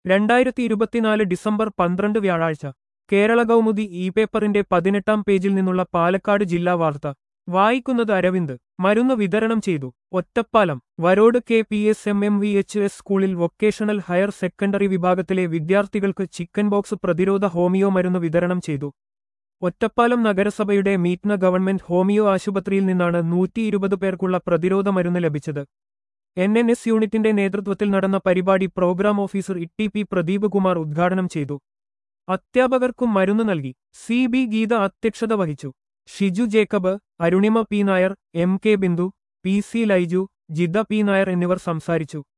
രണ്ടായിരത്തി ഇരുപത്തിനാല് ഡിസംബർ പന്ത്രണ്ട് വ്യാഴാഴ്ച കേരള കൗമുദി ഇ പേപ്പറിന്റെ പതിനെട്ടാം പേജിൽ നിന്നുള്ള പാലക്കാട് ജില്ലാ വാർത്ത വായിക്കുന്നത് അരവിന്ദ് മരുന്ന് വിതരണം ചെയ്തു Ottapalam Varode K P S M M V H S സ്കൂളിൽ വൊക്കേഷണൽ ഹയർ സെക്കൻഡറി വിഭാഗത്തിലെ വിദ്യാർത്ഥികൾക്ക് ചിക്കൻ ബോക്സ് പ്രതിരോധ ഹോമിയോ മരുന്ന് വിതരണം ചെയ്തു ഒറ്റപ്പാലം നഗരസഭയുടെ മീറ്റ്ന ഗവൺമെന്റ് ഹോമിയോ ആശുപത്രിയിൽ നിന്നാണ് നൂറ്റി ഇരുപത് പേർക്കുള്ള പ്രതിരോധ മരുന്ന് ലഭിച്ചത് എൻ എൻ എസ് യൂണിറ്റിന്റെ നേതൃത്വത്തിൽ നടന്ന പരിപാടി programme officer E P Pradeep Kumar ഉദ്ഘാടനം ചെയ്തു അധ്യാപകർക്കും മരുന്ന് നൽകി സി ബി ഗീത അധ്യക്ഷത വഹിച്ചു Shiju Jacob Arunima P Nair M K Bindu P C Laiju Jitha P Nair എന്നിവർ സംസാരിച്ചു